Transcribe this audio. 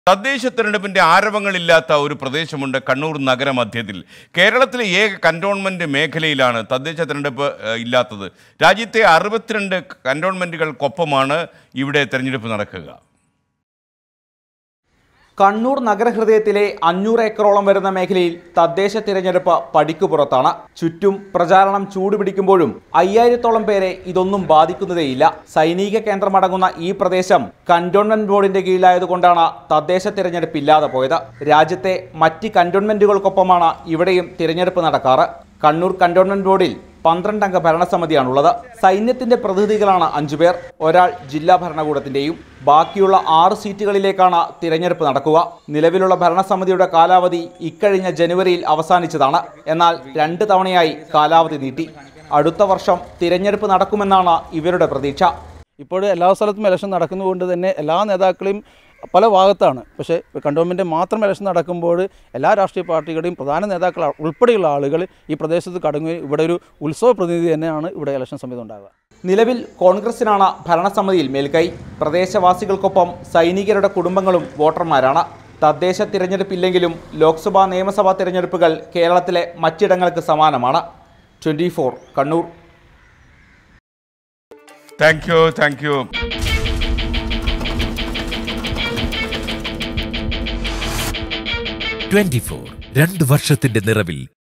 തദ്ദേശ തെരഞ്ഞെടുപ്പിന്റെ ആരവങ്ങളില്ലാത്ത ഒരു പ്രദേശമുണ്ട് കണ്ണൂർ നഗരമധ്യത്തിൽ കേരളത്തിലെ ഏക കന്റോൺമെന്റ് മേഖലയിലാണ് തദ്ദേശ തെരഞ്ഞെടുപ്പ് ഏഹ്, ഇല്ലാത്തത് രാജ്യത്തെ അറുപത്തിരണ്ട് കന്റോൺമെന്റുകൾക്കൊപ്പമാണ് ഇവിടെ തെരഞ്ഞെടുപ്പ് നടക്കുക കണ്ണൂർ നഗരഹൃദയത്തിലെ അഞ്ഞൂറ് ഏക്കറോളം വരുന്ന മേഖലയിൽ തദ്ദേശ തിരഞ്ഞെടുപ്പ് പടിക്കുപുറത്താണ് ചുറ്റും പ്രചാരണം ചൂടുപിടിക്കുമ്പോഴും അയ്യായിരത്തോളം പേരെ ഇതൊന്നും ബാധിക്കുന്നതേയില്ല സൈനിക കേന്ദ്രമടങ്ങുന്ന ഈ പ്രദേശം കന്റോൺമെന്റ് ബോർഡിന്റെ കീഴിലായതുകൊണ്ടാണ് തദ്ദേശ തിരഞ്ഞെടുപ്പ് ഇല്ലാതെ പോയത് രാജ്യത്തെ മറ്റ് കന്റോൺമെന്റുകൾക്കൊപ്പമാണ് ഇവിടെയും തിരഞ്ഞെടുപ്പ് നടക്കാറ് കണ്ണൂർ കന്റോൺമെന്റ് ബോർഡിൽ പന്ത്രണ്ടംഗ ഭരണസമിതിയാണുള്ളത് സൈന്യത്തിന്റെ പ്രതിനിധികളാണ് അഞ്ചുപേർ ഒരാൾ ജില്ലാ ഭരണകൂടത്തിന്റെയും ബാക്കിയുള്ള ആറ് സീറ്റുകളിലേക്കാണ് തിരഞ്ഞെടുപ്പ് നടക്കുക നിലവിലുള്ള ഭരണസമിതിയുടെ കാലാവധി ഇക്കഴിഞ്ഞ ജനുവരിയിൽ അവസാനിച്ചതാണ് എന്നാൽ രണ്ട് തവണയായി കാലാവധി നീട്ടി അടുത്ത വർഷം തിരഞ്ഞെടുപ്പ് നടക്കുമെന്നാണ് ഇവരുടെ പ്രതീക്ഷ ഇപ്പോൾ എല്ലാ സ്ഥലത്തും ഇലക്ഷൻ നടക്കുന്നതുകൊണ്ട് തന്നെ എല്ലാ നേതാക്കളെയും പല ഭാഗത്താണ് പക്ഷേ കണ്ടോൺമെൻറ്റ് മാത്രം ഇലക്ഷൻ നടക്കുമ്പോൾ എല്ലാ രാഷ്ട്രീയ പാർട്ടികളുടെയും പ്രധാന നേതാക്കൾ ഉൾപ്പെടെയുള്ള ആളുകൾ ഈ പ്രദേശത്ത് കടങ്ങുകയും ഇവിടെ ഒരു ഉത്സവ പ്രതിനിധി തന്നെയാണ് ഇവിടെ ഇലക്ഷൻ സമയത്ത് ഉണ്ടാകുക നിലവിൽ കോൺഗ്രസിനാണ് ഭരണസമിതിയിൽ മേൽക്കൈ പ്രദേശവാസികൾക്കൊപ്പം സൈനികരുടെ കുടുംബങ്ങളും വോട്ടർമാരാണ് തദ്ദേശ തിരഞ്ഞെടുപ്പില്ലെങ്കിലും ലോക്സഭാ നിയമസഭാ തിരഞ്ഞെടുപ്പുകൾ കേരളത്തിലെ മറ്റിടങ്ങൾക്ക് സമാനമാണ് twenty Kannur thank you thank you twenty four രണ്ട് വർഷത്തിന്റെ നിറവിൽ